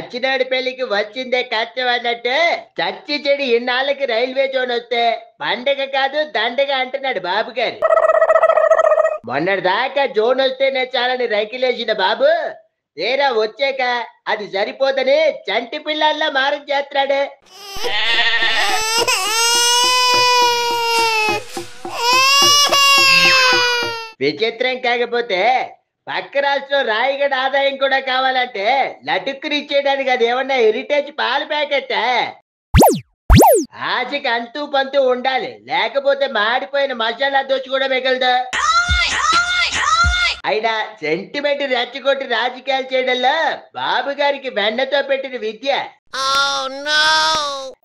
సచ్చినాడి పెళ్లికి వచ్చిందే కష్టం అన్నట్టు చచ్చి చెడి ఇన్నాళ్ళకి రైల్వే జోన్ వస్తే పండగ కాదు దండగ అంటున్నాడు బాబు గారు మొన్నటి దాకా జోన్ వస్తేనే చాలని రైకిలేసిన బాబు తీరా వచ్చాక అది సరిపోదని చంటి పిల్లల్లా మారం చేస్తున్నాడే విచిత్రం కాకపోతే పక్క రాష్ట్రం రాయగడ ఆదాయం కూడా కావాలంటే లటుక్కుని ఇచ్చేయడానికి అది ఏమన్నా హెరిటేజ్ పాల ప్యాకెట్ ఆశకి అంతూ పంతూ ఉండాలి లేకపోతే మాడిపోయిన మసాలా దోశ కూడా మిగలదు అయినా సెంటిమెంట్ రెచ్చగొట్టి రాజకీయాలు చేయడంలో బాబు గారికి వెన్నతో పెట్టిన విద్య